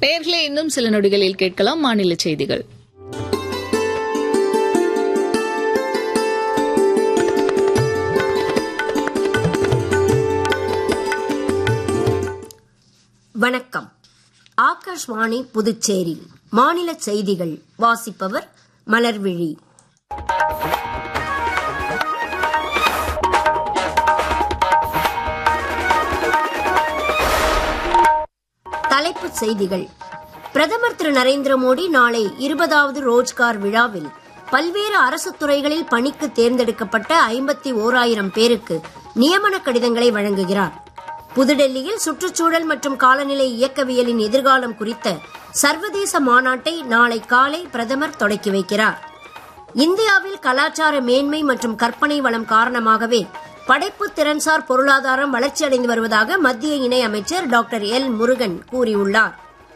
பெயர்களே இன்னும் சில நொடிகளில் கேட்கலாம் மாநில செய்திகள் வணக்கம் ஆகாஷ்வாணி புதுச்சேரி மாநில செய்திகள் வாசிப்பவர் மலர்விழி தலைப்புச் செய்திகள் பிரதமர் திரு நரேந்திர மோடி நாளை இருபதாவது ரோஜ்கார் விழாவில் பல்வேறு அரசு துறைகளில் பணிக்கு தேர்ந்தெடுக்கப்பட்ட ஐம்பத்தி ஓராயிரம் பேருக்கு நியமன கடிதங்களை வழங்குகிறார் புதுடெல்லியில் சுற்றுச்சூழல் மற்றும் காலநிலை இயக்கவியலின் எதிர்காலம் குறித்த சர்வதேச மாநாட்டை நாளை காலை பிரதமர் தொடக்கி வைக்கிறார் இந்தியாவில் கலாச்சார மேன்மை மற்றும் கற்பனை வளம் காரணமாகவே படைப்பு திறன்சார் பொருளாதாரம் வளர்ச்சியடைந்து வருவதாக மத்திய இணை அமைச்சர் டாக்டர் எல் முருகன் கூறியுள்ளார்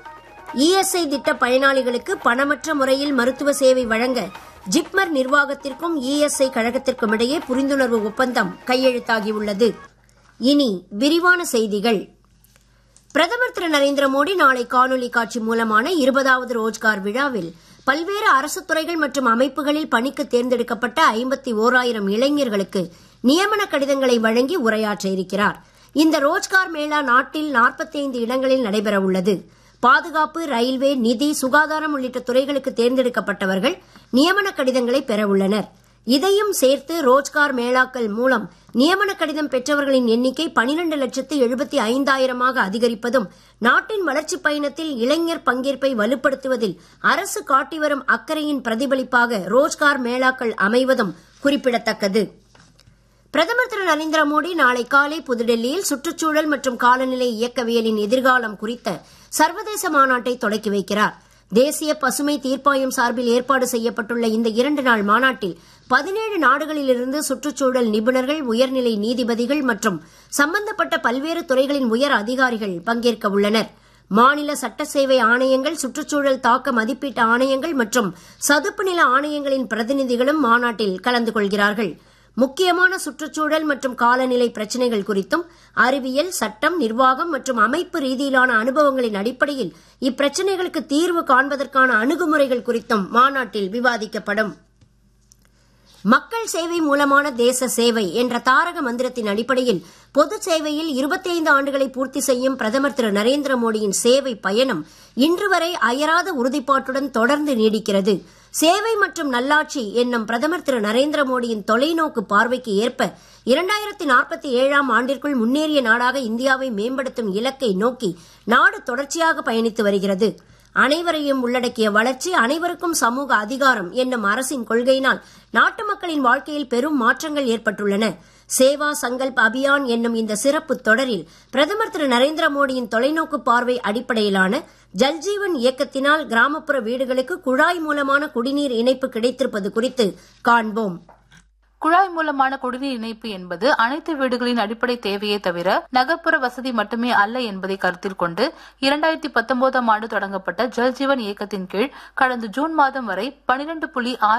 இஎஸ்ஐ திட்ட பயனாளிகளுக்கு பணமற்ற முறையில் மருத்துவ சேவை வழங்க ஜிப்மர் நிர்வாகத்திற்கும் இஎஸ்ஐ கழகத்திற்கும் இடையே புரிந்துணர்வு ஒப்பந்தம் கையெழுத்தாகியுள்ளது இனி விரிவான செய்திகள் பிரதமர் திரு நரேந்திர மோடி நாளை காணொலி காட்சி மூலமான இருபதாவது ரோஜ்கார் விழாவில் பல்வேறு அரசு துறைகள் மற்றும் அமைப்புகளில் பணிக்கு தேர்ந்தெடுக்கப்பட்ட ஐம்பத்தி ஓராயிரம் இளைஞர்களுக்கு நியமன கடிதங்களை வழங்கி உரையாற்ற இருக்கிறார் இந்த ரோஜ்கார் மேளா நாட்டில் நாற்பத்தைந்து இடங்களில் நடைபெற உள்ளது பாதுகாப்பு ரயில்வே நிதி சுகாதாரம் உள்ளிட்ட துறைகளுக்கு தேர்ந்தெடுக்கப்பட்டவர்கள் நியமன கடிதங்களை பெற உள்ளனர் இதையும் சேர்த்து ரோஜ்கார் மேளாக்கள் மூலம் நியமன கடிதம் பெற்றவர்களின் எண்ணிக்கை பனிரெண்டு லட்சத்து எழுபத்தி ஐந்தாயிரமாக அதிகரிப்பதும் நாட்டின் வளர்ச்சிப் பயணத்தில் இளைஞர் பங்கேற்பை வலுப்படுத்துவதில் அரசு காட்டி வரும் அக்கறையின் பிரதிபலிப்பாக ரோஜ்கார் மேளாக்கள் அமைவதும் குறிப்பிடத்தக்கது பிரதமர் திரு நரேந்திர மோடி நாளை காலை புதுடெல்லியில் சுற்றுச்சூழல் மற்றும் காலநிலை இயக்கவியலின் எதிர்காலம் குறித்த சர்வதேச மாநாட்டை தொடக்கி வைக்கிறார் தேசிய பசுமை தீர்ப்பாயம் சார்பில் ஏற்பாடு செய்யப்பட்டுள்ள இந்த இரண்டு நாள் மாநாட்டில் பதினேழு நாடுகளிலிருந்து சுற்றுச்சூழல் நிபுணர்கள் உயர்நிலை நீதிபதிகள் மற்றும் சம்பந்தப்பட்ட பல்வேறு துறைகளின் உயர் அதிகாரிகள் பங்கேற்க உள்ளனர் மாநில சட்ட சேவை ஆணையங்கள் சுற்றுச்சூழல் தாக்க மதிப்பீட்டு ஆணையங்கள் மற்றும் சதுப்பு நில ஆணையங்களின் பிரதிநிதிகளும் மாநாட்டில் கலந்து கொள்கிறார்கள் முக்கியமான சுற்றுச்சூழல் மற்றும் காலநிலை பிரச்சினைகள் குறித்தும் அறிவியல் சட்டம் நிர்வாகம் மற்றும் அமைப்பு ரீதியிலான அனுபவங்களின் அடிப்படையில் இப்பிரச்சினைகளுக்கு தீர்வு காண்பதற்கான அணுகுமுறைகள் குறித்தும் மாநாட்டில் விவாதிக்கப்படும் மக்கள் சேவை மூலமான தேச சேவை என்ற தாரக மந்திரத்தின் அடிப்படையில் பொது சேவையில் இருபத்தைந்து ஆண்டுகளை பூர்த்தி செய்யும் பிரதமர் திரு நரேந்திர மோடியின் சேவை பயணம் இன்று வரை அயராத உறுதிப்பாட்டுடன் தொடர்ந்து நீடிக்கிறது சேவை மற்றும் நல்லாட்சி என்னும் பிரதமர் திரு நரேந்திர மோடியின் தொலைநோக்கு பார்வைக்கு ஏற்ப இரண்டாயிரத்தி நாற்பத்தி ஏழாம் ஆண்டிற்குள் முன்னேறிய நாடாக இந்தியாவை மேம்படுத்தும் இலக்கை நோக்கி நாடு தொடர்ச்சியாக பயணித்து வருகிறது அனைவரையும் உள்ளடக்கிய வளர்ச்சி அனைவருக்கும் சமூக அதிகாரம் என்னும் அரசின் கொள்கையினால் நாட்டு மக்களின் வாழ்க்கையில் பெரும் மாற்றங்கள் ஏற்பட்டுள்ளன சேவா சங்கல்ப் அபியான் என்னும் இந்த சிறப்பு தொடரில் பிரதமர் திரு நரேந்திர மோடியின் தொலைநோக்கு பார்வை அடிப்படையிலான ஜல்ஜீவன் இயக்கத்தினால் கிராமப்புற வீடுகளுக்கு குழாய் மூலமான குடிநீர் இணைப்பு கிடைத்திருப்பது குறித்து காண்போம் குழாய் மூலமான குடிநீர் இணைப்பு என்பது அனைத்து வீடுகளின் அடிப்படை தேவையே தவிர நகர்ப்புற வசதி மட்டுமே அல்ல என்பதை கருத்தில் கொண்டு இரண்டாயிரத்தி பத்தொன்பதாம் ஆண்டு தொடங்கப்பட்ட ஜல்ஜீவன் இயக்கத்தின் கீழ் கடந்த ஜூன் மாதம் வரை பனிரெண்டு புள்ளி